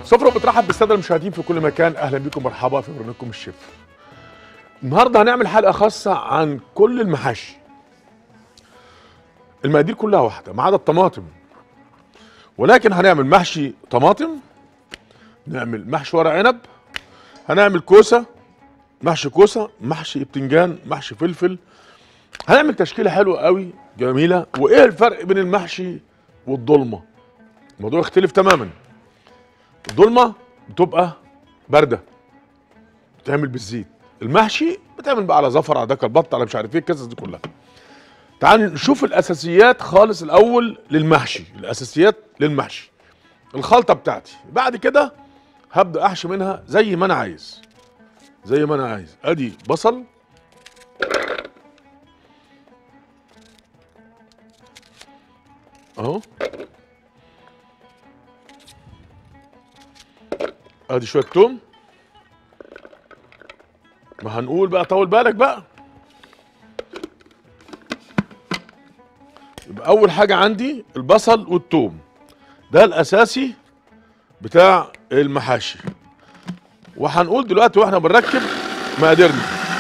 سفرة بترحب بالسادة المشاهدين في كل مكان أهلا بكم مرحبا في برنامجكم الشيف النهاردة هنعمل حلقة خاصة عن كل المحاشي المقادير كلها واحدة ما عدا الطماطم ولكن هنعمل محشي طماطم نعمل محشي ورق عنب هنعمل كوسة محشي كوسة محشي بتنجان محشي فلفل هنعمل تشكيلة حلوة قوي جميلة وإيه الفرق بين المحشي والضلمة الموضوع يختلف تماما الضلمه بتبقى بارده بتعمل بالزيت المحشي بتعمل بقى على زفر على دكر بط على مش عارف ايه القصص دي كلها تعال نشوف الاساسيات خالص الاول للمحشي الاساسيات للمحشي الخلطه بتاعتي بعد كده هبدا احشي منها زي ما انا عايز زي ما انا عايز ادي بصل اهو ادي شويه توم ما هنقول بقى طول بالك بقى يبقى اول حاجه عندي البصل والثوم ده الاساسي بتاع المحاشي وهنقول دلوقتي واحنا بنركب مقاديرنا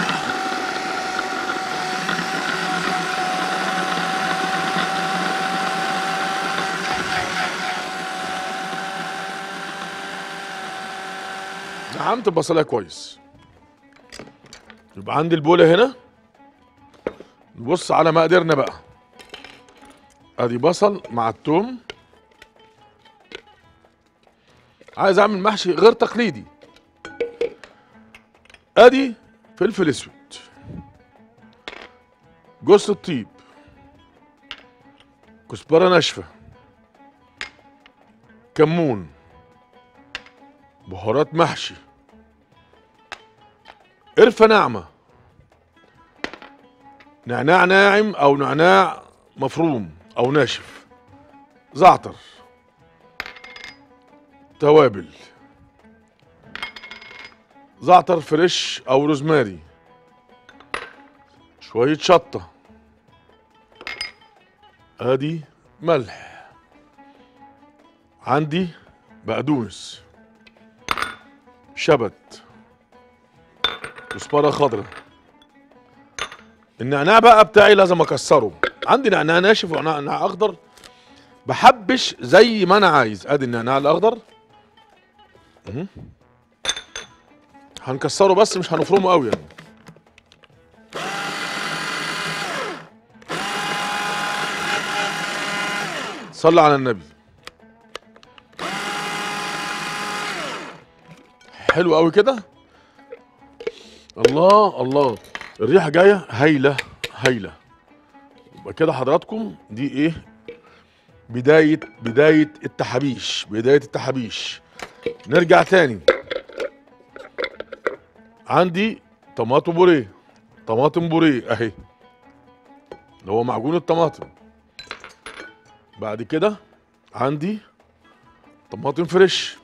دعمت البصلايه كويس يبقى عندي البوله هنا نبص على مقاديرنا بقى ادي بصل مع التوم عايز اعمل محشي غير تقليدي ادي فلفل اسود جوز الطيب كزبره ناشفه كمون بهارات محشي قرفة ناعمة نعناع ناعم أو نعناع مفروم أو ناشف زعتر توابل زعتر فريش أو روزماري شوية شطة ادي ملح عندي بقدونس شبت كزبره خضراء النعناع بقى بتاعي لازم اكسره عندي نعناع ناشف ونعناع اخضر بحبش زي ما انا عايز ادي النعناع الاخضر مه. هنكسره بس مش هنفرمه قوي يعني صلي على النبي حلو قوي كده الله الله الريحه جايه هايله هايله يبقى كده حضراتكم دي ايه بدايه بدايه التحابيش بدايه التحابيش نرجع تاني عندي طماطم بوريه طماطم بوريه اهي اللي هو معجون الطماطم بعد كده عندي طماطم فريش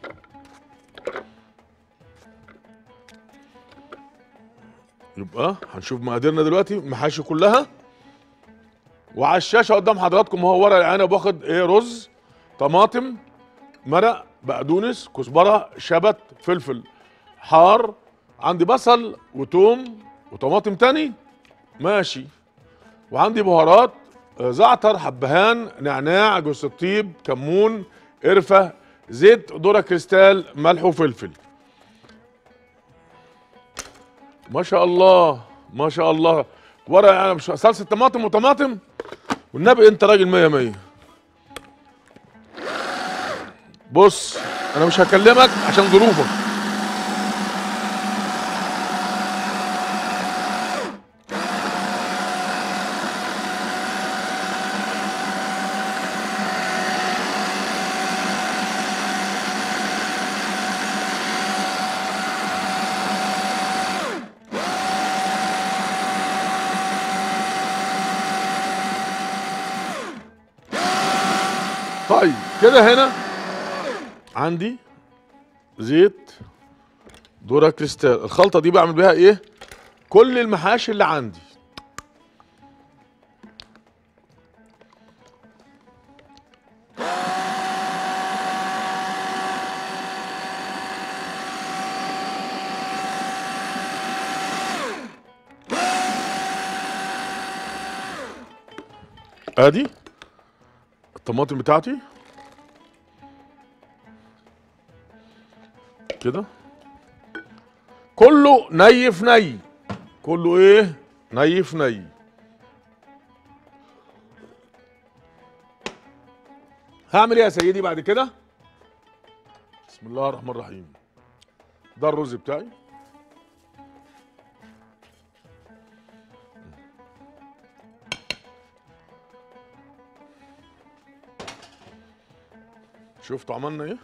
يبقى هنشوف مقاديرنا دلوقتي المحاشي كلها وعلى الشاشه قدام حضراتكم هو ورق العنب واخد ايه رز طماطم مرق بقدونس كزبره شبت فلفل حار عندي بصل وتوم وطماطم تاني ماشي وعندي بهارات زعتر حبهان نعناع جوز الطيب كمون قرفه زيت ذره كريستال ملح وفلفل ما شاء الله ما شاء الله ورق انا مش صلصه طماطم وطماطم والنبي انت راجل مية مية بص انا مش هكلمك عشان ظروفك طيب كده هنا عندي زيت ذره كريستال الخلطه دي بعمل بيها ايه كل المحاشي اللي عندي ادي الطماطم بتاعتي كده كله ني في ني كله ايه ني في ني هعمل ايه يا سيدي بعد كده بسم الله الرحمن الرحيم ده الرز بتاعي شفتوا عملنا ايه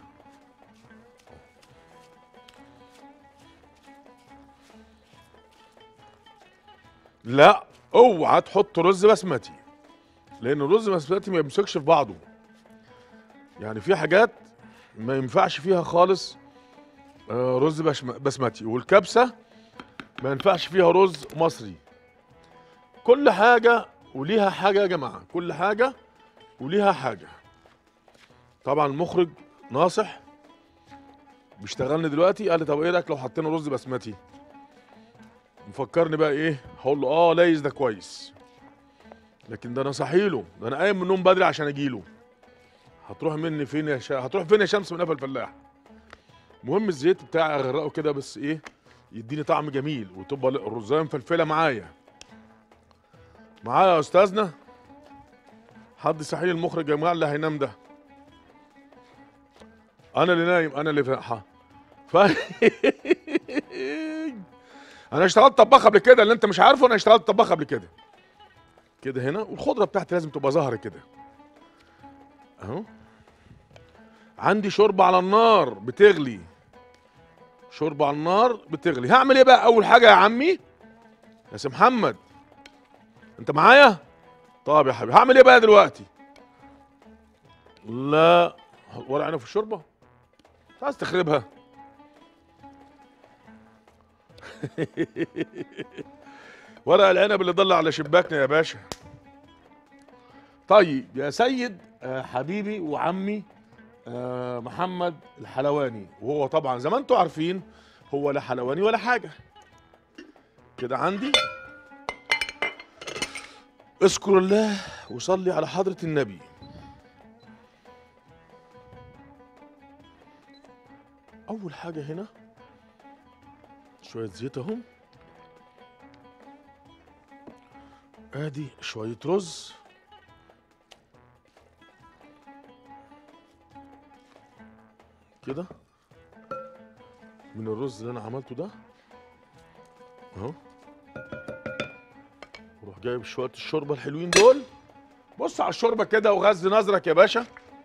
لا اوعى تحط رز بسمتي لان الرز البسمتي ما يمسكش في بعضه يعني في حاجات ما ينفعش فيها خالص آه، رز بشم- بسمتي والكبسه ما ينفعش فيها رز مصري كل حاجه وليها حاجه يا جماعه كل حاجه وليها حاجه طبعا المخرج ناصح بيشتغلني دلوقتي قال لي طب ايه رايك لو حطينا رز بسمتي مفكرني بقى ايه هقول له اه لايز ده كويس لكن ده انا صحيله ده انا قايم من النوم بدري عشان اجيله هتروح مني فين يا شا... هتروح فين يا شمس من قفا الفلاح المهم الزيت بتاعي اغرقه كده بس ايه يديني طعم جميل وتبقى الرزايه مفلفله معايا معايا يا استاذنا حد صحيح المخرج يا جماعه اللي هينام ده انا اللي نايم انا اللي ف... ف... انا اشتغلت طباخ قبل كده اللي انت مش عارفه انا اشتغلت طباخ قبل كده كده هنا والخضره بتاعتي لازم تبقى ظاهره كده اهو عندي شوربه على النار بتغلي شوربه على النار بتغلي هعمل ايه بقى اول حاجه يا عمي يا سي محمد انت معايا طب يا حبيبي هعمل ايه بقى دلوقتي لا ورق عنب في الشوربه مش عايز تخربها ورق العنب اللي ضل على شباكنا يا باشا طيب يا سيد آه، حبيبي وعمي آه، محمد الحلواني وهو طبعا زي ما انتم عارفين هو لا حلواني ولا حاجه كده عندي اذكر الله وصلي على حضرة النبي أول حاجة هنا شوية زيت أهم ادي شوية رز كده من الرز اللي انا عملته ده اهو وروح جايب شوية الشوربة الحلوين دول بص على الشوربة كده وغز نظرك يا باشا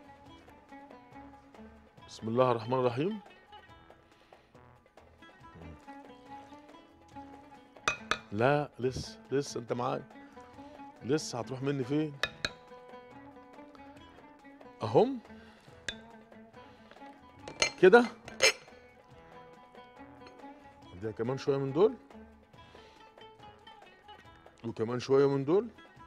بسم الله الرحمن الرحيم لا لسه لسه انت معايا لسه هتروح مني فين اهم كده اديها كمان شويه من دول وكمان شويه من دول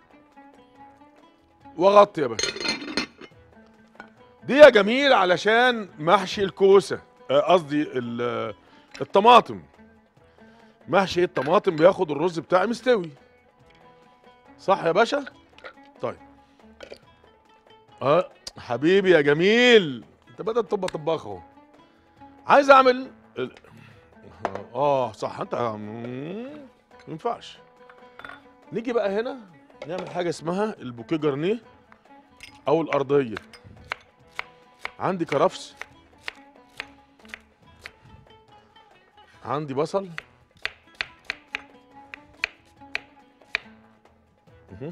واغطي يا باشا دي يا جميل علشان محشي الكوسه آه، قصدي ال- الطماطم محشي الطماطم بياخد الرز بتاعي مستوي صح يا باشا طيب اه حبيبي يا جميل انت بدأت تبقى طباخ اهو عايز اعمل ال- اه صح انت مم، ما ينفعش نيجي بقى هنا نعمل حاجه اسمها البوكيه جرنيه او الارضيه عندي كرفس عندي بصل مهم.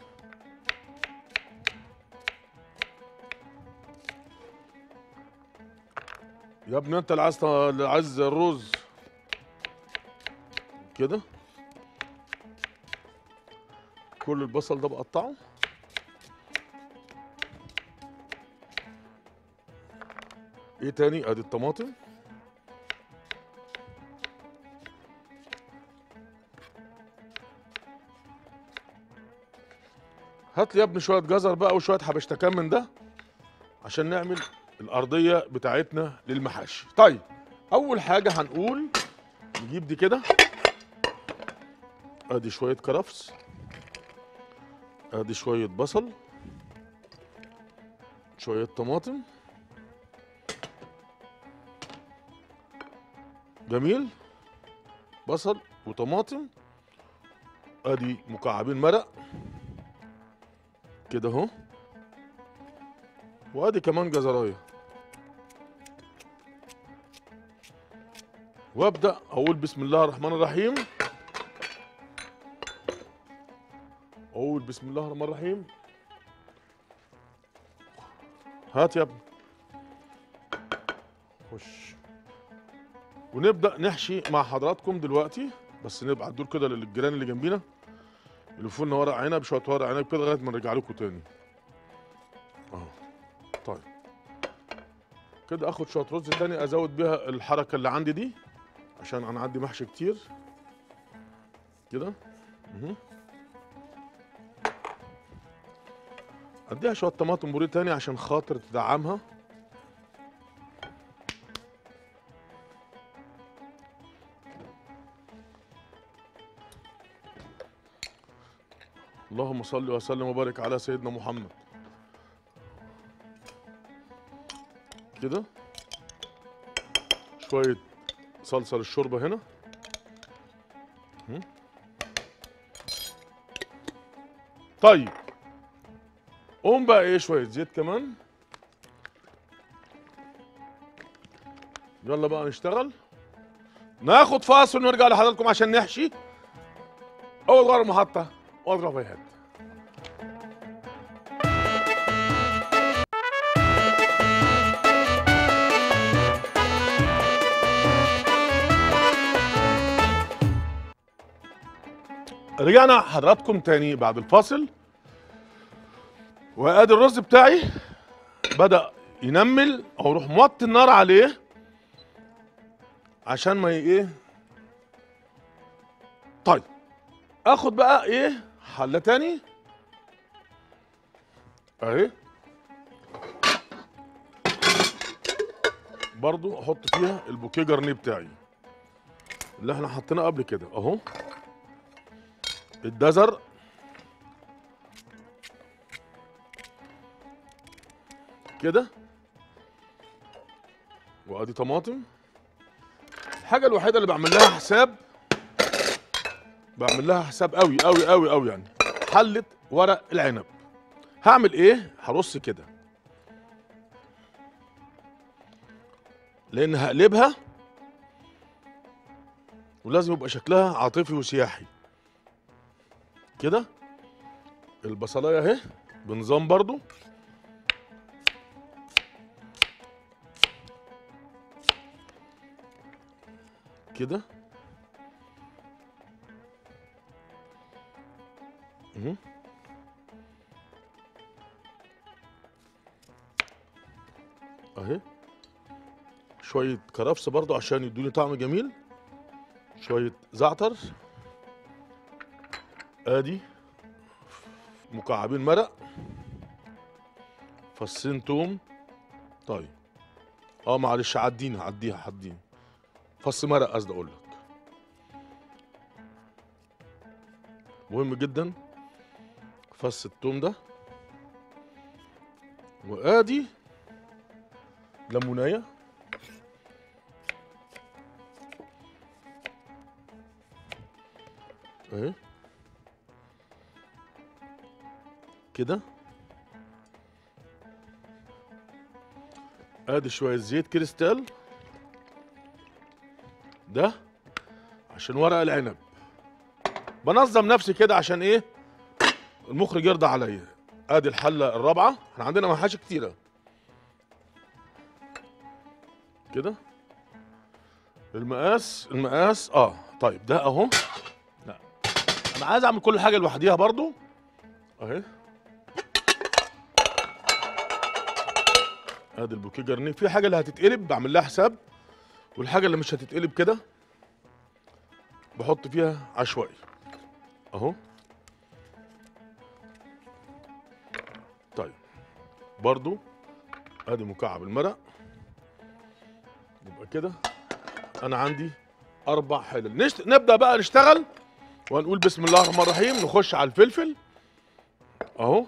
يا ابني انت اللي عايز اللي عايز الرز كده كل البصل ده بقطعه ايه تاني ادي الطماطم هات لي يا ابني شويه جزر بقى وشويه حبشتكان من ده عشان نعمل الارضيه بتاعتنا للمحاشي طيب اول حاجه هنقول نجيب دي كده ادي شويه كرفس ادي شويه بصل شويه طماطم جميل بصل وطماطم ادي مكعبين مرق كده اهو وادي كمان جزرايه وابدا اقول بسم الله الرحمن الرحيم اقول بسم الله الرحمن الرحيم هات يا ابني خش ونبدا نحشي مع حضراتكم دلوقتي بس نبعت دول كده للجيران اللي جنبينا يلفوا لنا ورق عنب شويه ورق عنب كده لغايه ما نرجع لكم تاني اهو طيب كده اخد شويه رز تاني ازود بيها الحركه اللي عندي دي عشان انا عندي محشي كتير كده مهم. اديها شويه طماطم بوريه تاني عشان خاطر تدعمها اللهم صل وسلم وبارك على سيدنا محمد كده شويه صلصه للشوربه هنا هم. طيب قوم بقى ايه شويه زيت كمان يلا بقى نشتغل ناخد فاصل ونرجع لحضراتكم عشان نحشي اول غرة محطة واضرب هيهات رجعنا حضراتكم تاني بعد الفاصل وادي الرز بتاعي بدأ ينمل او اروح موطي النار عليه عشان ما ي- ايه طيب اخد بقى ايه حله تاني اهي برضو احط فيها البوكيه جرنيه بتاعي اللي احنا حطيناه قبل كده اهو الجزر كده وادي طماطم الحاجه الوحيده اللي بعمل لها حساب بعمل لها حساب قوي قوي قوي قوي يعني حله ورق العنب هعمل ايه هرص كده لان هقلبها ولازم يبقى شكلها عاطفي وسياحي كده البصلايه اهي بنظام برضو كده اهو اهي شوية كرفس برضو عشان يدوني طعم جميل شوية زعتر ادي مكعبين مرق فصين توم طيب اه معلش عدينا عديها عديها فص مرق قصدي اقول لك مهم جدا فص التوم ده وادي ليمونيه اهي كده ادي شويه زيت كريستال ده عشان ورق العنب بنظم نفسي كده عشان ايه المخرج يرضى عليا ادي الحله الرابعه احنا عندنا محاشي كتيره كده المقاس المقاس اه طيب ده اهو لا انا عايز اعمل كل حاجه لوحديها برضو اهي ادي البوكيه جرنيه في حاجه اللي هتتقلب بعمل لها حساب والحاجه اللي مش هتتقلب كده بحط فيها عشوائي اهو طيب برضو ادي مكعب المرق يبقى كده انا عندي اربع حلل نشت... نبدا بقى نشتغل ونقول بسم الله الرحمن الرحيم نخش على الفلفل اهو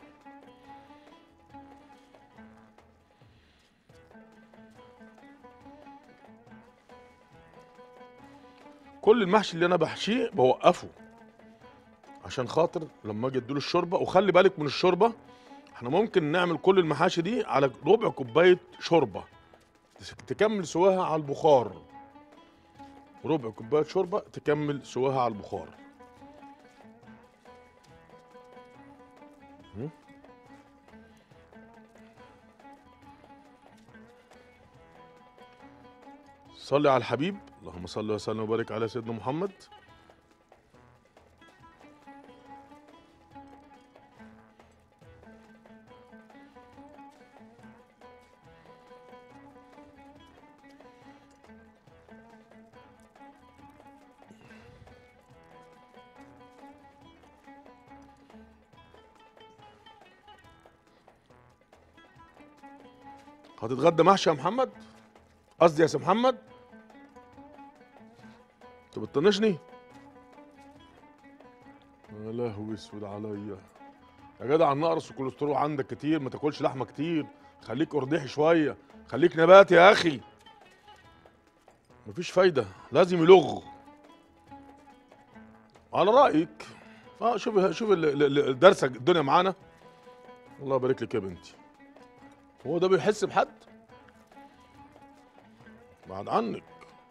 كل المحشي اللي انا بحشيه بوقفه عشان خاطر لما اجي اديله الشوربه وخلي بالك من الشوربه احنا ممكن نعمل كل المحاشي دي على ربع كوبايه شوربه تكمل سواها على البخار ربع كوبايه شوربه تكمل سواها على البخار م? صلي على الحبيب اللهم صل وسلم وبارك على سيدنا محمد هتتغدى محشي يا محمد قصدي يا سي محمد انت بتطنشني يا لهوي اسود عليا يا جدع النقرس والكوليسترول عندك كتير ما تاكلش لحمه كتير خليك قرديحي شويه خليك نباتي يا اخي مفيش فايده لازم يلغ على رايك اه شوف شوف ال- ال- ال- درسك الدنيا معانا الله يبارك لك يا بنتي هو ده بيحس بحد بعد عنك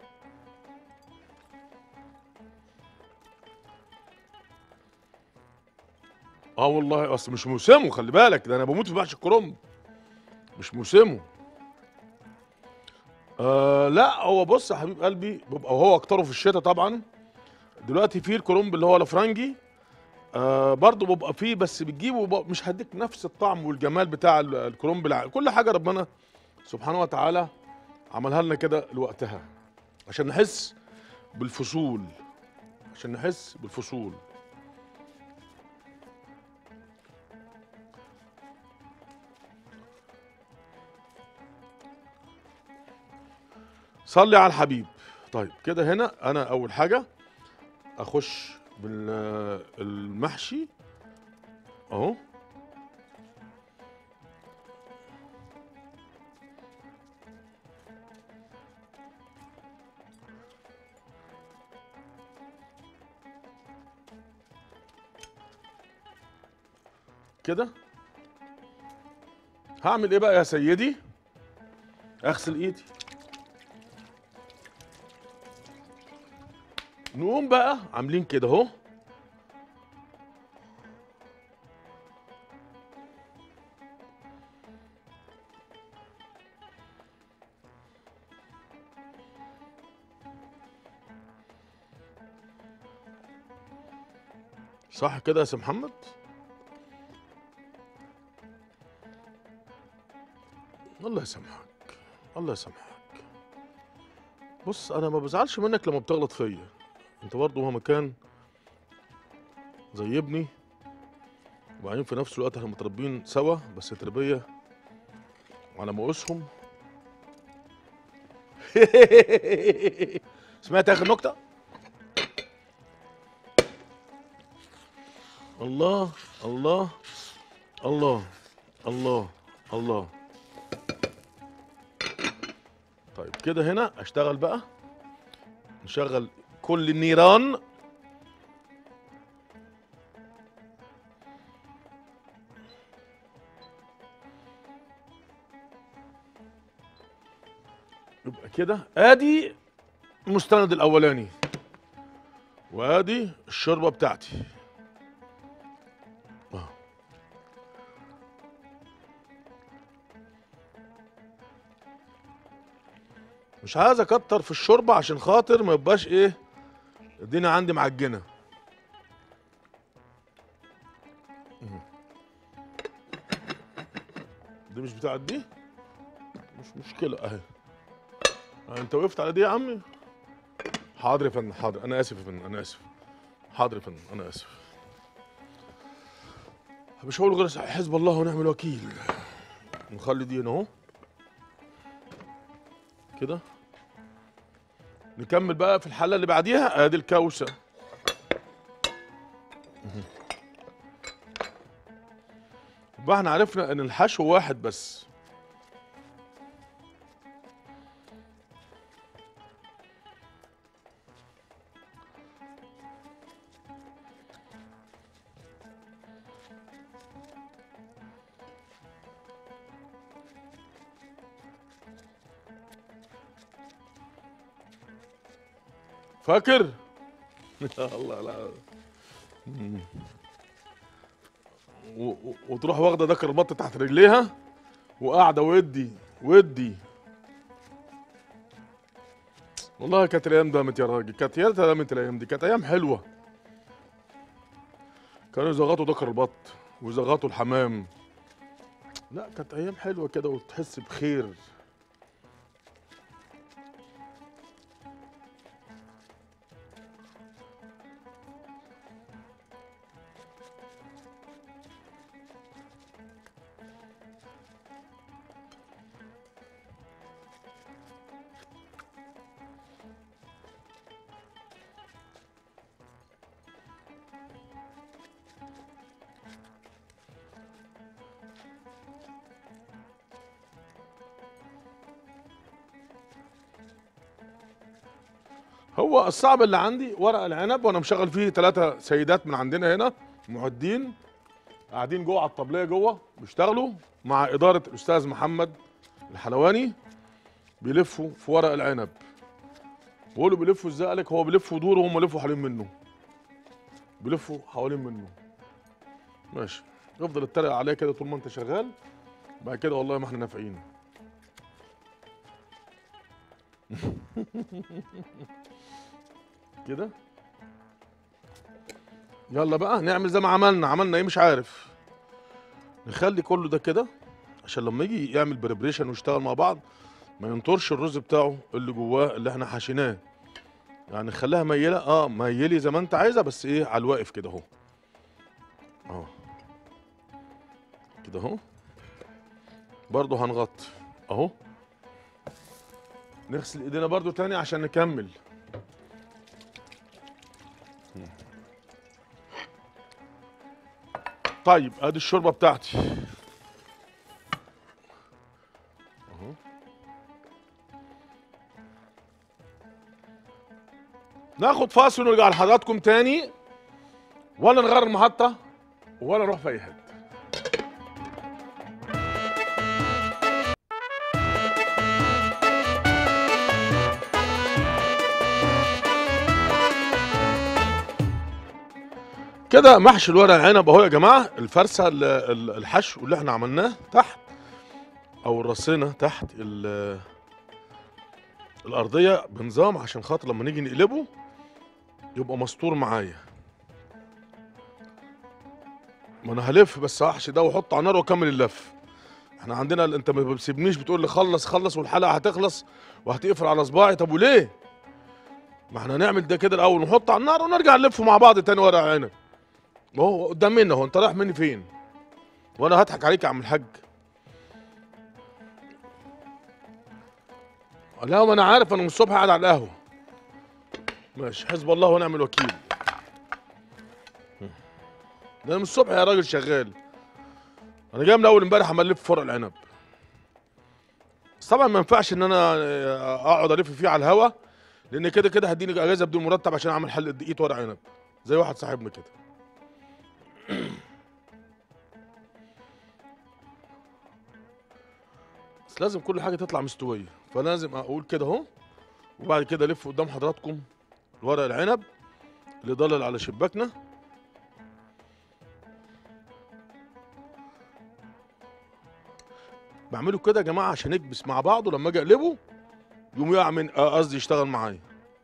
اه والله اصل مش موسمه خلي بالك ده انا بموت في محشي الكرنب مش موسمه آه لا هو بص يا حبيب قلبي بيبقى هو اكتره في الشتاء طبعا دلوقتي في الكرنب اللي هو الافرنجي آه برضه بيبقى فيه بس بتجيبه بيبقى مش هديك نفس الطعم والجمال بتاع ال- الكرنب الع- كل حاجه ربنا سبحانه وتعالى عملها لنا كده لوقتها عشان نحس بالفصول عشان نحس بالفصول صلي على الحبيب طيب كده هنا انا اول حاجه اخش بالمحشي اهو كده هعمل ايه بقى يا سيدي اغسل ايدي نقوم بقى عاملين كده اهو صح كده يا سي محمد الله يسامحك الله يسامحك بص انا ما بزعلش منك لما بتغلط فيا انت برضه مهما كان زي ابني وبعدين في نفس الوقت احنا متربيين سوا بس تربيه على مقاسهم سمعت اخر نكته الله الله الله الله الله طيب كده هنا اشتغل بقى نشغل كل النيران يبقى كده ادي المستند الاولاني وادي الشوربه بتاعتي آه. مش عايز اكتر في الشوربه عشان خاطر ما يبقاش ايه الدنيا عندي معجنه مم. دي مش بتاعت دي مش مشكله اهي آه، انت وقفت على دي يا عمي حاضر يا فندم حاضر انا اسف يا فندم انا اسف حاضر يا فندم انا اسف مش هقول غير حزب الله ونعم الوكيل نخلي دي هنا اهو كده نكمل بقى في الحله اللي بعديها ادي الكوسه يبقى احنا عرفنا ان الحشو واحد بس فاكر الله لا مم. و- و- وتروح واخده ذكر البط تحت رجليها وقاعده ودي ودي والله كانت الايام دامت يا راجل كانت يا ريتها دامت الايام دي كانت ايام حلوه كانوا يزغطوا ذكر البط ويزغطوا الحمام لا كانت ايام حلوه كده وتحس بخير هو الصعب اللي عندي ورق العنب وانا مشغل فيه ثلاثة سيدات من عندنا هنا معدين قاعدين جوه على الطبلية جوه بيشتغلوا مع إدارة الأستاذ محمد الحلواني بيلفوا في ورق العنب بقولوا بيلفوا ازاي قالك هو بيلف ودور وهم بيلفوا حوالين منه بيلفوا حوالين منه ماشي افضل اتريق عليه كده طول ما انت شغال بعد كده والله ما احنا نافعين كده يلا بقى نعمل زي ما عملنا عملنا ايه مش عارف نخلي كله ده كده عشان لما يجي يعمل بريبريشن ويشتغل مع بعض ما ينطرش الرز بتاعه اللي جواه اللي احنا حشيناه يعني خليها ميله اه ميلي زي ما انت عايزه بس ايه على الواقف كده اهو اه كده اهو برضه هنغطي اهو نغسل ايدينا برضه تاني عشان نكمل طيب ادي الشوربه بتاعتي اهو ناخد فاصل ونرجع لحضراتكم تاني ولا نغير المحطه ولا نروح في اي حته كده محشي الورق العنب اهو يا جماعه الفرسه ال- ال- الحشو اللي احنا عملناه تحت او الرصينه تحت ال- الارضيه بنظام عشان خاطر لما نيجي نقلبه يبقى مستور معايا ما انا هلف بس هحشي ده واحطه على النار واكمل اللف احنا عندنا ال- انت ما بتسيبنيش بتقول لي خلص خلص والحلقه هتخلص وهتقفل على صباعي طب وليه ما احنا هنعمل ده كده الاول نحط على النار ونرجع نلفه مع بعض تاني ورق عنب ما هو قدام مني اهو انت رايح مني فين وانا هضحك عليك يا عم الحاج لا ما انا عارف انا من الصبح قاعد على القهوه ماشي حسب الله ونعم الوكيل ده انا من الصبح يا راجل شغال انا جاي من اول امبارح عمال الف فرق العنب بس طبعا ما ينفعش ان انا اقعد الف فيه على الهوا لان كده كده هديني اجازه بدون مرتب عشان اعمل حلقه دقيق ورق عنب زي واحد صاحبنا كده بس لازم كل حاجه تطلع مستويه فلازم اقول كده اهو وبعد كده الف قدام حضراتكم ورق العنب اللي ضلل على شباكنا بعمله كده يا جماعه عشان يكبس مع بعضه لما اجي اقلبه يقوم يقع من آه، قصدي يشتغل معايا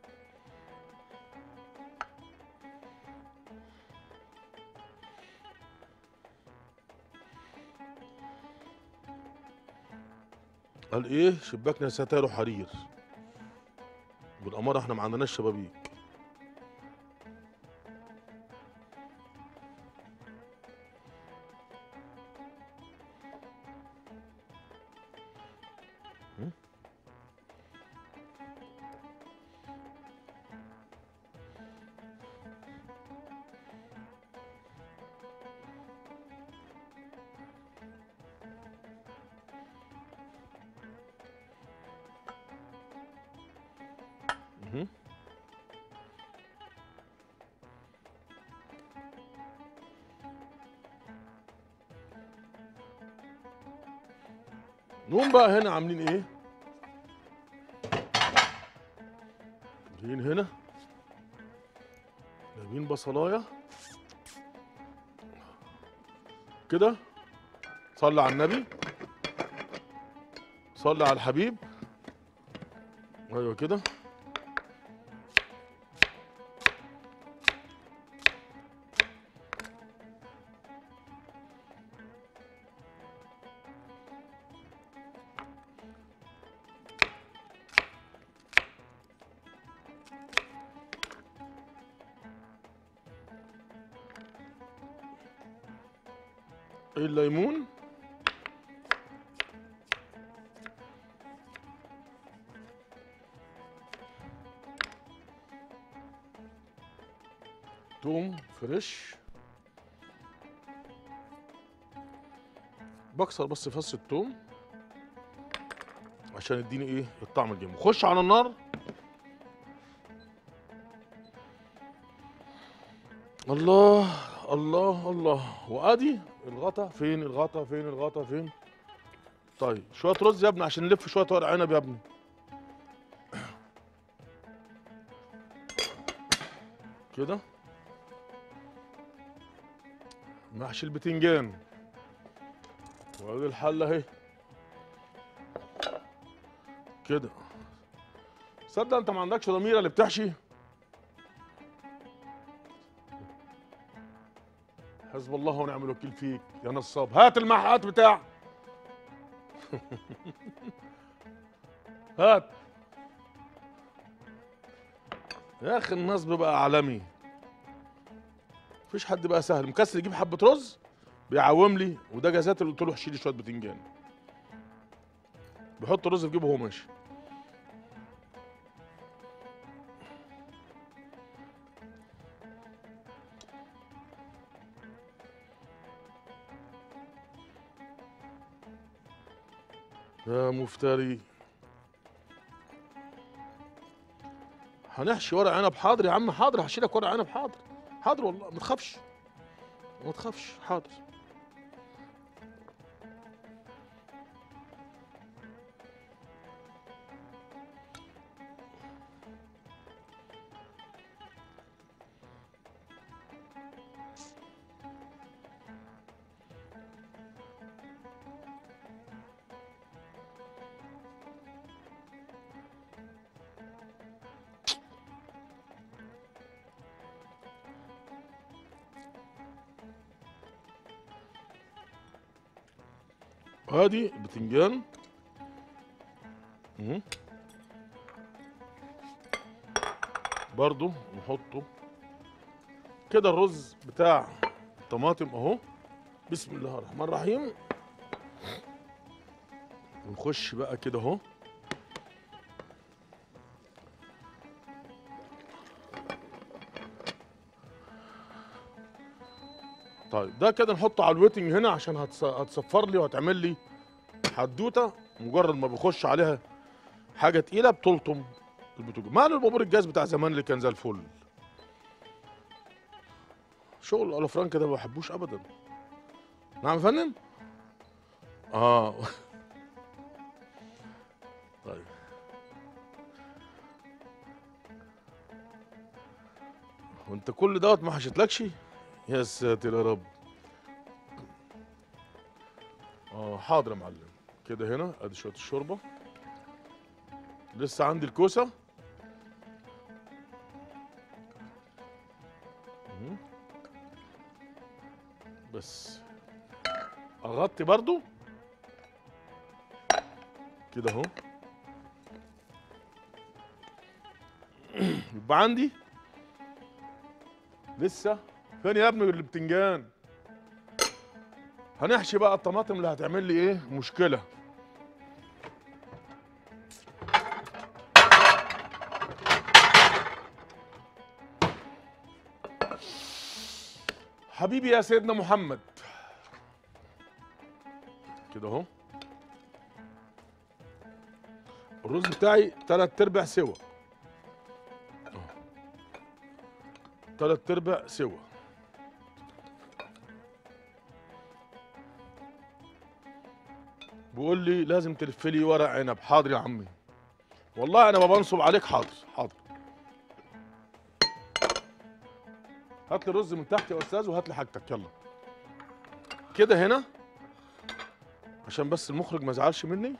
قال ايه شباكنا ستاير حرير بالاماره احنا ما عندناش شبابيك هم؟ نقوم بقى هنا عاملين ايه جايين هنا جايبين بصلايه كده صلي على النبي صلي على الحبيب ايوه كده الليمون توم فريش بكسر بس فص التوم عشان يديني ايه الطعم الجميل خش على النار الله الله الله وادي الغطا فين الغطا فين الغطا فين طيب شويه رز يا ابني عشان نلف شويه ورق عنب يا ابني كده محشي البتنجان وادي الحله اهي كده صدق انت ما عندكش ضميره اللي بتحشي حسب الله ونعم الوكيل فيك يا نصاب هات المحات بتاع هات يا اخي النصب بقى عالمي مفيش حد بقى سهل مكسر يجيب حبه رز بيعوم لي وده جزات اللي قلت له احشي لي شويه بتنجان بيحط الرز في جيبه وهو ماشي يا مفتري هنحشي ورق عنب حاضر يا عم حاضر هحشي لك ورق عنب حاضر حاضر والله ما تخافش ما تخافش حاضر ادي البتنجان مم. برضو نحطه كده الرز بتاع الطماطم اهو بسم الله الرحمن الرحيم ونخش بقى كده اهو طيب ده كده نحطه على الويتنج هنا عشان هتص- هتصفر لي وهتعمل لي حدوته مجرد ما بيخش عليها حاجه تقيله بتلطم البوتاجاز ماله البابور الجاز بتاع زمان اللي كان زي الفل شغل الافران كده ما بحبوش ابدا نعم يا فندم اه طيب وانت كل دوت ما حشتلكش يا ساتر يا رب اه حاضر يا معلم كده هنا ادي شويه الشوربه لسه عندي الكوسه مم. بس اغطي برضو كده اهو يبقى عندي لسه فين يا ابني البتنجان هنحشي بقى الطماطم اللي هتعمل لي ايه مشكله حبيبي يا سيدنا محمد كده اهو الرز بتاعي تلات ارباع سوا أهو. تلات ارباع سوا بيقول لي لازم تلف لي ورق عنب حاضر يا عمي والله انا ما بنصب عليك حاضر حاضر هات لي الرز من تحت يا استاذ وهات لي حاجتك يلا كده هنا عشان بس المخرج ما يزعلش مني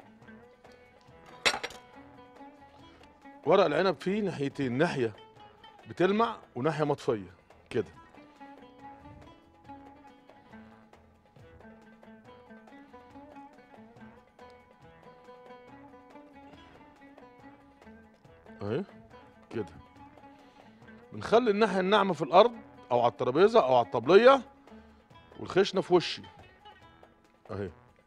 ورق العنب فيه ناحيتين ناحيه بتلمع وناحيه مطفيه كده اهي كده بنخلي الناحيه الناعمه في الارض او على الترابيزه او على الطبليه والخشنه في وشي اهي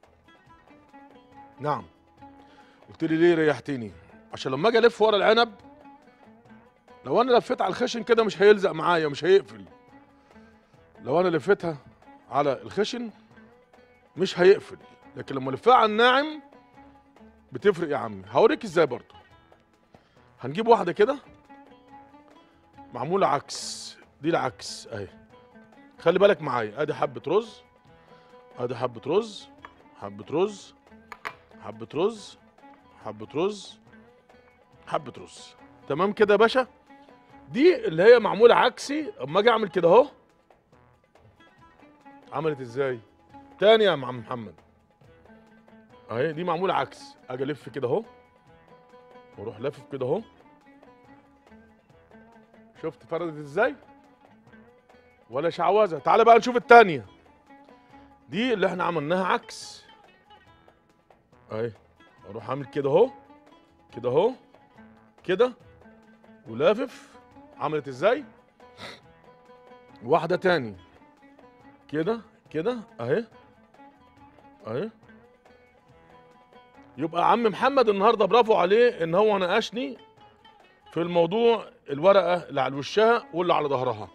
نعم قلت لي ليه ريحتني عشان لما اجي الف ورا العنب لو انا لفيت على الخشن كده مش هيلزق معايا مش هيقفل لو انا لفيتها على الخشن مش هيقفل لكن لما الفها على الناعم بتفرق يا عمي هوريك ازاي برضه هنجيب واحده كده معموله عكس دي العكس اهي خلي بالك معايا ادي حبه رز ادي حبه رز حبه رز حبه رز حبه رز حبه رز تمام كده يا باشا دي اللي هي معموله عكسي اما اجي اعمل كده اهو عملت ازاي تاني يا عم محمد اهي دي معموله عكس اجي الف كده اهو واروح لافف كده اهو شفت فردت ازاي ولا شعوذه تعالى بقى نشوف التانية دي اللي احنا عملناها عكس اهي اروح اعمل كده اهو كده اهو كده ولافف عملت ازاي واحده تاني كده كده اهي اهي يبقى عم محمد النهارده برافو عليه ان هو ناقشني في الموضوع الورقه اللي على وشها واللي على ظهرها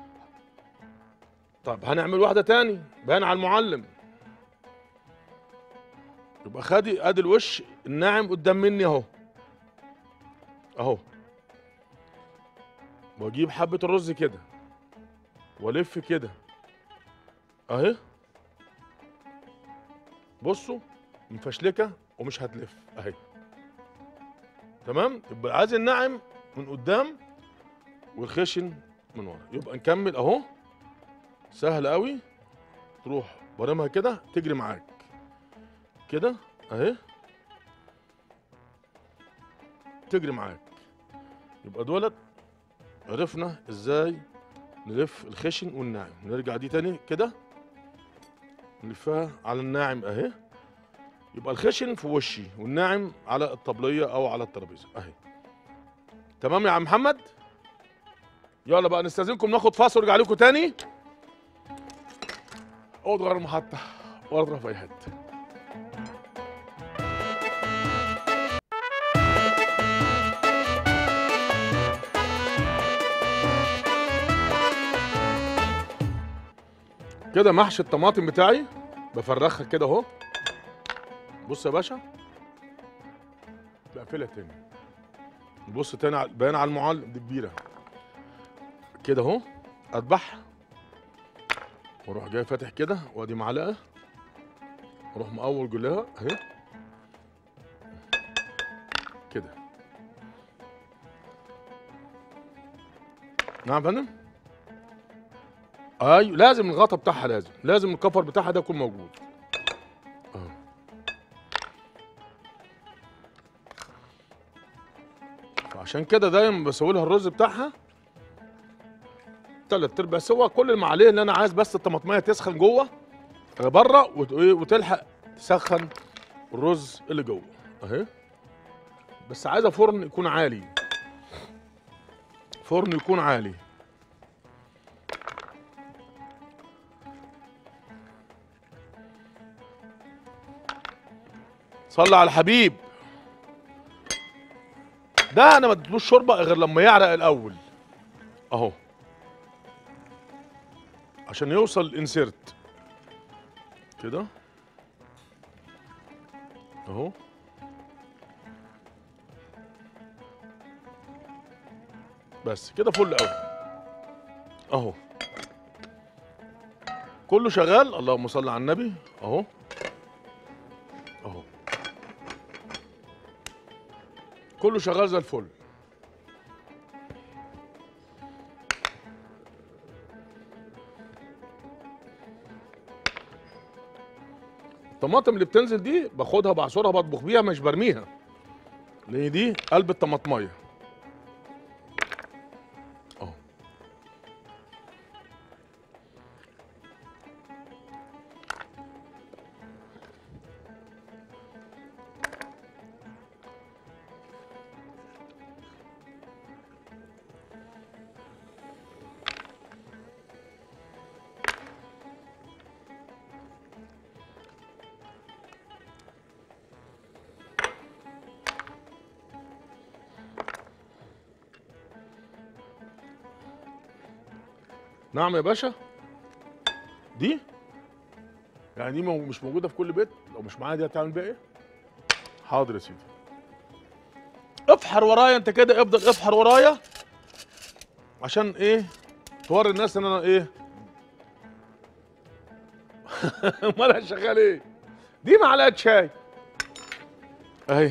طب هنعمل واحده تاني بان على المعلم يبقى خدي ادي الوش الناعم قدام مني اهو اهو واجيب حبه الرز كده والف كده اهي بصوا مفشلكه ومش هتلف اهي تمام يبقى عايز الناعم من قدام والخشن من ورا يبقى نكمل اهو سهل قوي تروح برمها كده تجري معاك كده اهي تجري معاك يبقى دولت عرفنا ازاي نلف الخشن والناعم نرجع دي تاني كده نلفها على الناعم اهي يبقى الخشن في وشي والناعم على الطبليه او على الترابيزه اهي تمام يا عم محمد يلا بقى نستاذنكم ناخد فاصل ونرجع لكم تاني اقعد غير المحطه ولا في اي حته كده محشي الطماطم بتاعي بفرخها كده اهو بص يا باشا بقفلها تاني بص تاني على- باين على المعلم دي كبيره كده اهو اذبح واروح جاي فاتح كده وادي معلقه واروح مقور جلاها اهي كده نعم يا فندم ايوه لازم الغطا بتاعها لازم لازم الكفر بتاعها ده يكون موجود أهو. فعشان كده دايما بسوي لها الرز بتاعها تلات ارباع سوا كل اللي عليه ان انا عايز بس الطماطميه تسخن جوه آه، بره وت- إيه، وتلحق تسخن الرز اللي جوه اهي بس عايزه فرن يكون عالي فرن يكون عالي صلى على الحبيب ده انا ما اديتلوش شوربه غير لما يعرق الاول اهو عشان يوصل الانسيرت كده اهو بس كده فل قوي اهو كله شغال اللهم صل على النبي اهو اهو كله شغال زي الفل الطماطم اللي بتنزل دي باخدها بعصرها بطبخ بيها مش برميها لان دي قلب الطماطميه اهو نعم يا باشا دي يعني دي مو- مش موجوده في كل بيت لو مش معايا دي هتعمل بيها ايه حاضر يا سيدي افحر ورايا انت كده افضل افحر ورايا عشان ايه توري الناس ان انا ايه امال انا شغال ايه دي معلقه شاي اهي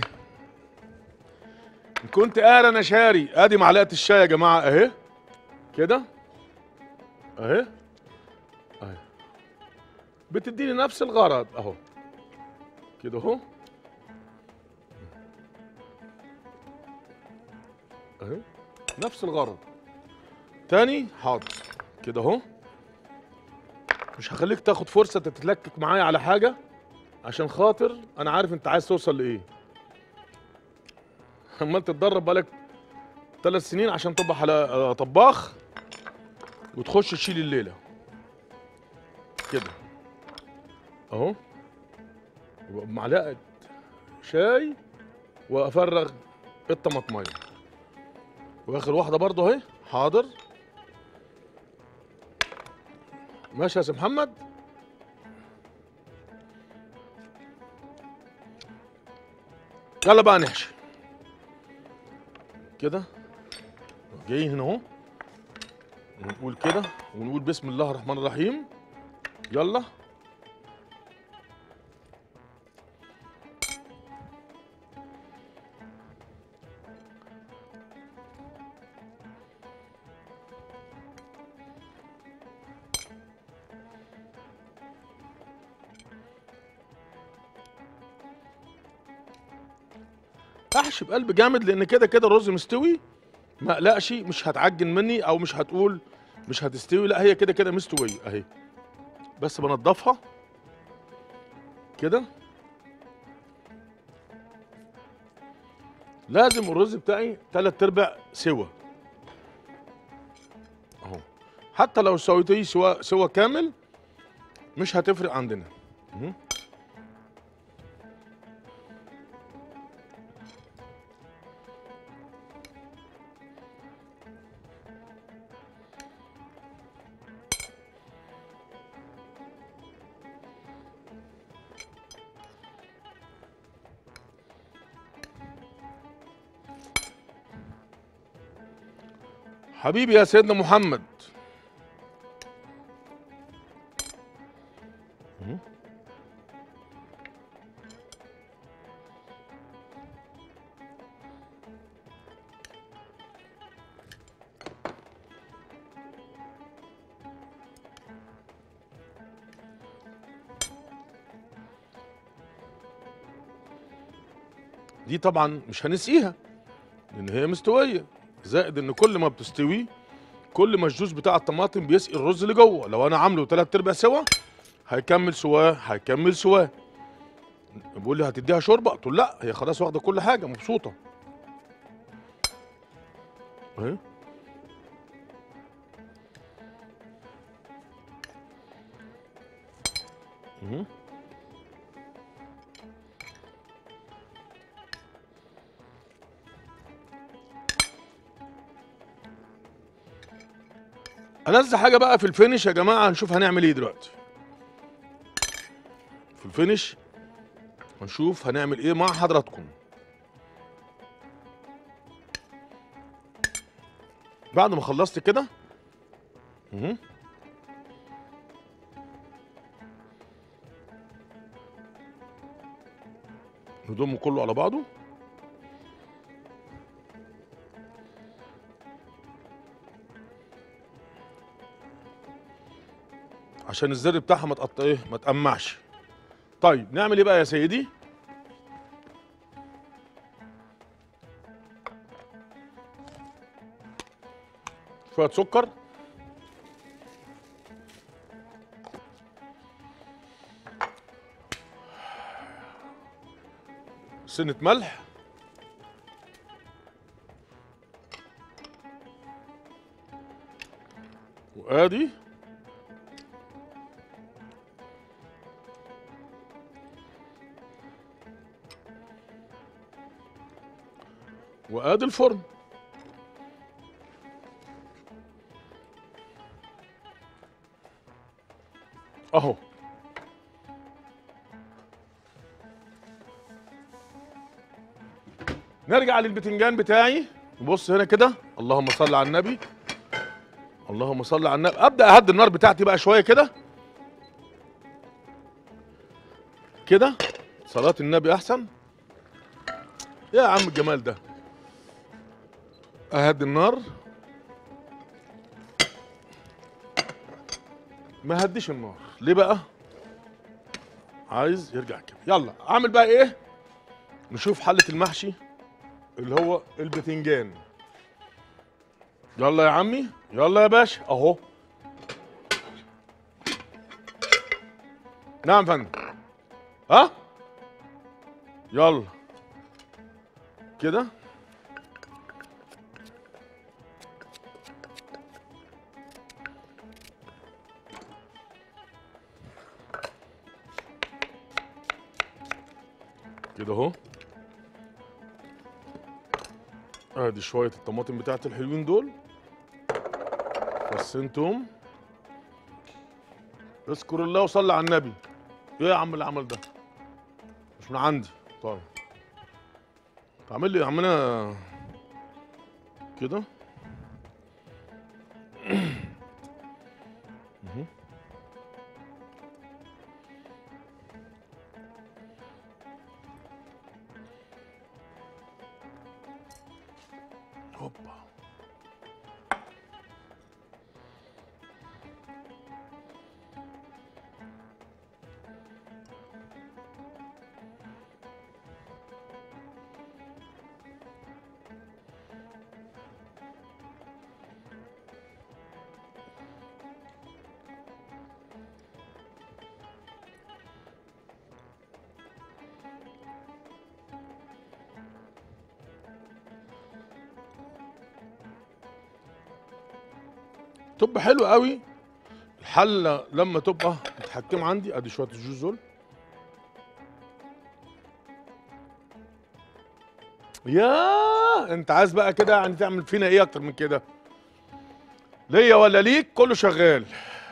إن كنت قال انا شاري ادي معلقه الشاي يا جماعه اهي كده اهي اهي بتديني نفس الغرض اهو كده اهو اهي نفس الغرض تاني حاضر كده اهو مش هخليك تاخد فرصه تتلكك معايا على حاجه عشان خاطر انا عارف انت عايز توصل لايه عمال تتدرب بقالك ثلاث سنين عشان تبقى حلا- طباخ وتخش تشيل الليله كده اهو يبقى بمعلقه شاي وافرغ الطماطميه واخر واحده برضه اهي حاضر ماشي يا سي محمد يلا بقى نحشي كده جايين هنا اهو ونقول كده ونقول بسم الله الرحمن الرحيم يلا احشي بقلب جامد لان كده كده الرز مستوي ما اقلقش مش هتعجن مني او مش هتقول مش هتستوي لا هي كده كده مستويه اهي بس بنضفها كده لازم الرز بتاعي تلات ارباع سوا اهو حتى لو سويتيه سوا سوا كامل مش هتفرق عندنا مهم. حبيبي يا سيدنا محمد مهم. دي طبعا مش هنسقيها لان هي مستويه زائد ان كل ما بتستوي كل ما الجوز بتاع الطماطم بيسقي الرز اللي جوه لو انا عامله تلات ارباع سوا هيكمل سواه هيكمل سواه بيقول لي هتديها شوربه قلت له لا هي خلاص واخده كل حاجه مبسوطه اهي مهم. ألذ حاجة بقى في الفينش يا جماعة هنشوف هنعمل ايه دلوقتي في الفينش هنشوف هنعمل ايه مع حضراتكم بعد ما خلصت كده مهم. نضمه كله على بعضه عشان الزر بتاعها ما تقطع ايه ما تقمعش طيب نعمل ايه بقى يا سيدي شويه سكر سنة ملح وادي وادي الفرن اهو نرجع للبتنجان بتاعي بص هنا كده اللهم صل على النبي اللهم صل على النبي ابدا اهدي النار بتاعتي بقى شويه كده كده صلاه النبي احسن يا عم الجمال ده اهدي النار ما هديش النار ليه بقى عايز يرجع كده يلا اعمل بقى ايه نشوف حله المحشي اللي هو البتنجان يلا يا عمي يلا يا باشا اهو نعم فندم ها يلا كده كده اهو ادي شويه الطماطم بتاعت الحلوين دول فصين توم اذكر الله وصلي على النبي ايه يا عم العمل ده مش من عندي طيب تعمل لي يا عمنا كده مهم. هوبا تبقى حلو قوي الحله لما تبقى متحكمه عندي ادي شويه الجوز دول يا انت عايز بقى كده يعني تعمل فينا ايه اكتر من كده ليا ولا ليك كله شغال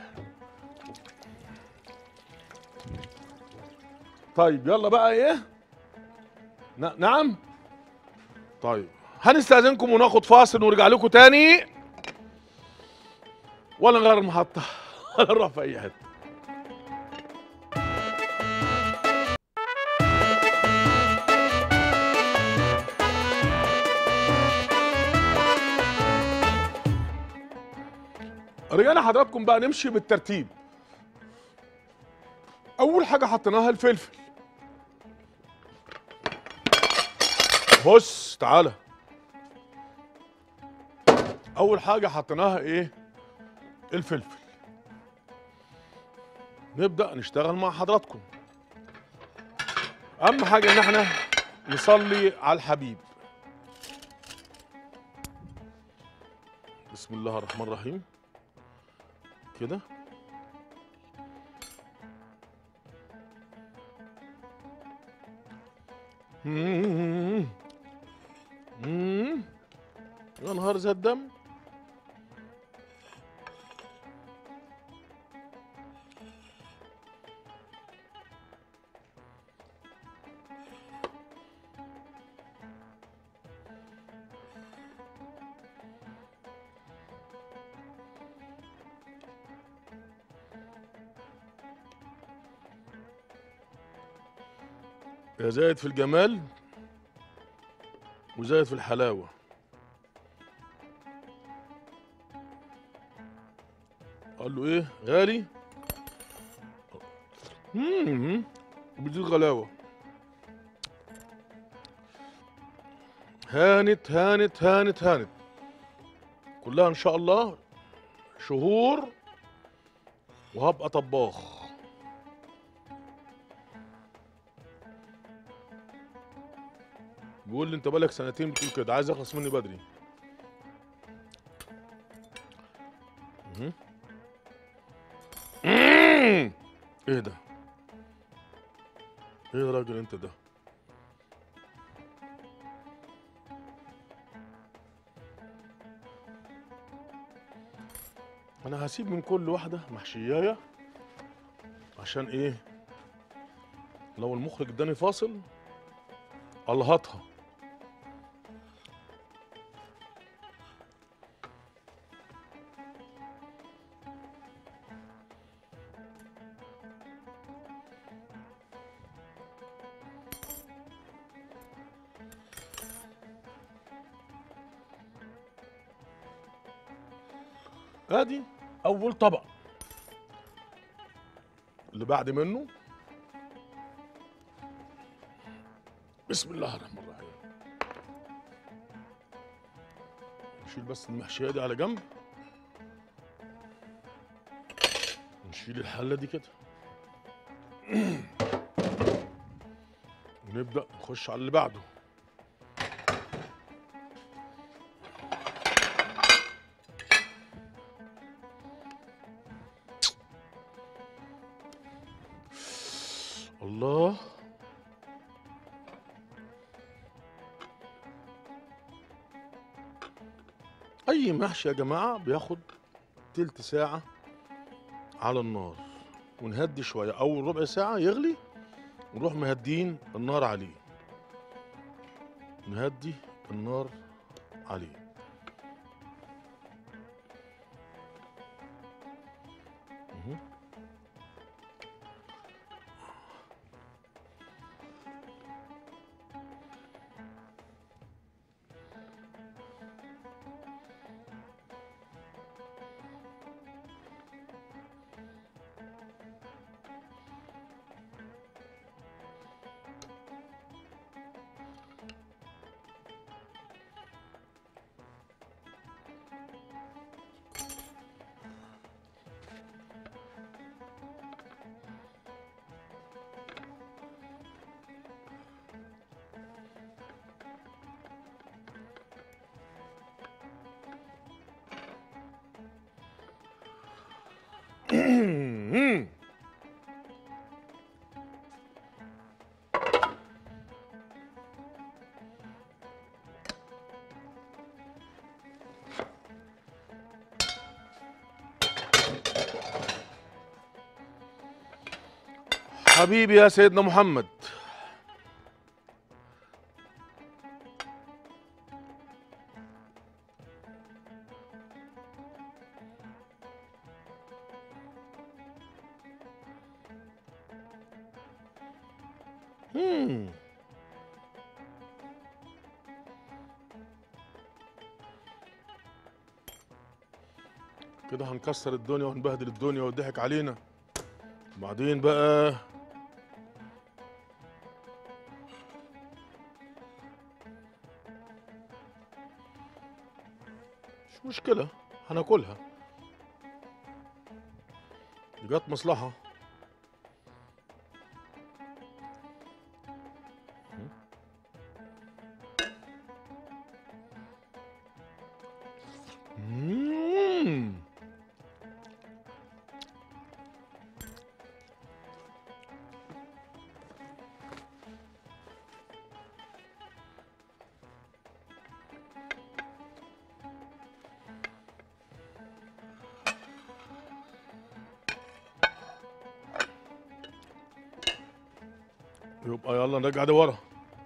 طيب يلا بقى ايه ن- نعم طيب هنستأذنكم وناخد فاصل ونرجع لكم تاني ولا نغير المحطة ولا نروح في أي حتة رجعنا حضراتكم بقى نمشي بالترتيب أول حاجة حطيناها الفلفل بص تعالى أول حاجة حطيناها إيه؟ الفلفل نبدأ نشتغل مع حضراتكم أهم حاجة إن احنا نصلي على الحبيب بسم الله الرحمن الرحيم كده مم. مم. يا نهار زي الدم يا زايد في الجمال وزايد في الحلاوة قال له ايه غالي امم وبتزيد غلاوة هانت هانت هانت هانت كلها ان شاء الله شهور وهبقى طباخ بيقول لي انت بقالك سنتين بتقول كده عايز اخلص مني بدري مهم. مم. ايه ده ايه يا راجل انت ده انا هسيب من كل واحده محشيايه عشان ايه لو المخرج اداني فاصل الهطها ادي اول طبق اللي بعد منه بسم الله الرحمن الرحيم نشيل بس المحشيه دي على جنب نشيل الحله دي كده ونبدا نخش على اللي بعده الله اي محشي يا جماعه بياخد تلت ساعه على النار ونهدي شويه اول ربع ساعه يغلي ونروح مهدين النار عليه نهدي النار عليه مهم. حبيبي يا سيدنا محمد مم. كده هنكسر الدنيا وهنبهدل الدنيا والضحك علينا وبعدين بقى مش مشكلة هناكلها دي جت مصلحة مم. يبقى يلا نرجع ده ورا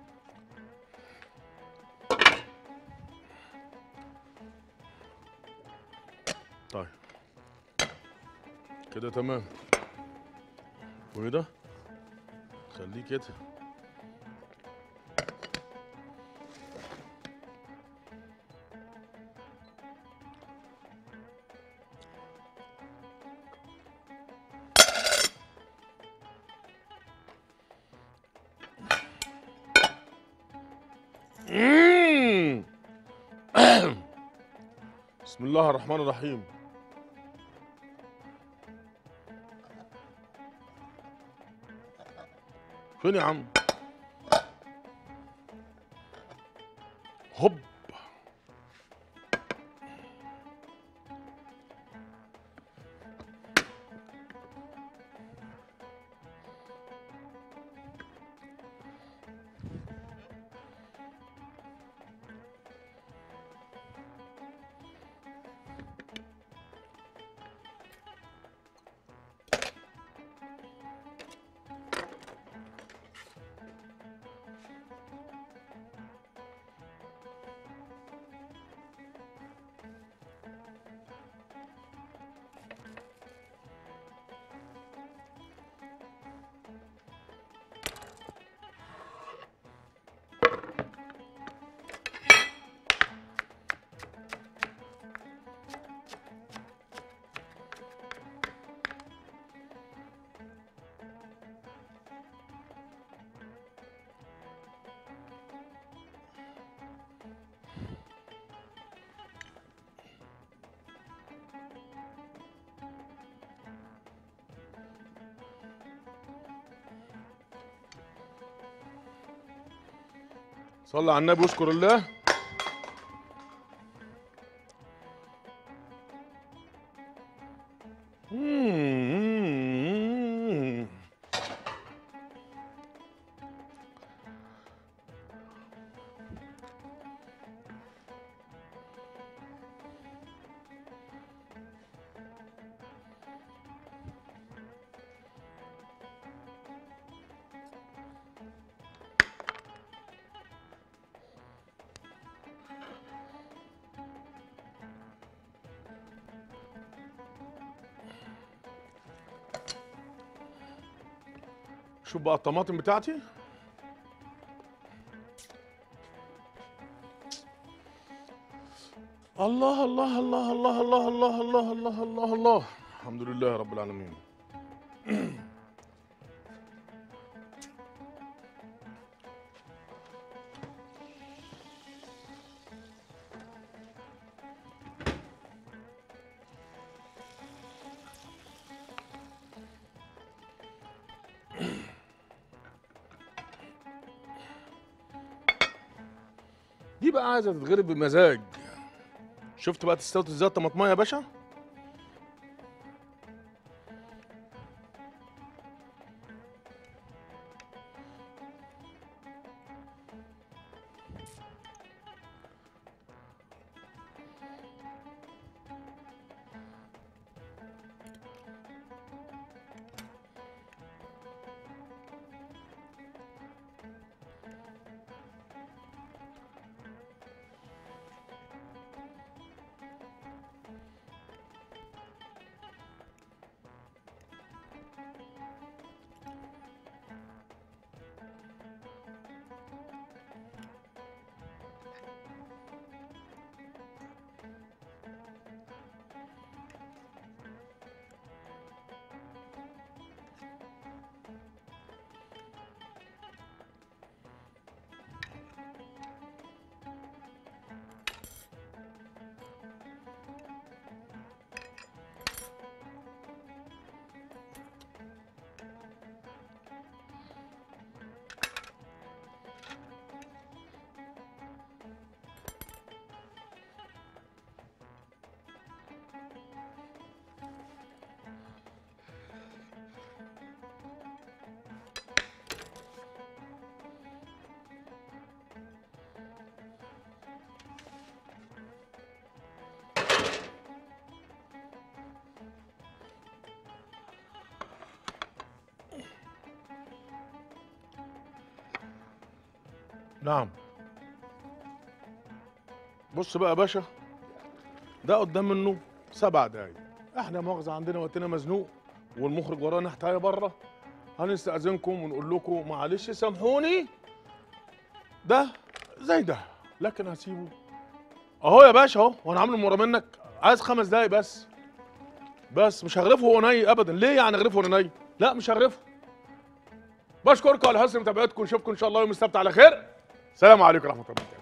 طيب كده تمام وده خليه كده بسم الله الرحمن الرحيم فين يا عم هوب صلى على النبي واشكر الله مم. شوف بقى الطماطم بتاعتي الله الله الله الله الله الله الله الله الله الله الحمد لله رب العالمين دي بقى عايزه تتغرب بمزاج شفت بقى تستوي ازاي الطماطمايه يا باشا نعم بص بقى يا باشا ده قدام منه سبع دقايق احنا مؤاخذة عندنا وقتنا مزنوق والمخرج ورانا حكايه بره هنستأذنكم ونقول لكم معلش سامحوني ده زي ده لكن هسيبه اهو يا باشا اهو وانا عامله مورا منك عايز خمس دقايق بس بس مش هغرفه وهو ني ابدا ليه يعني اغرفه وهو ني لا مش هغرفه بشكركم على حسن متابعتكم نشوفكم ان شاء الله يوم السبت على خير سلام عليكم ورحمه الله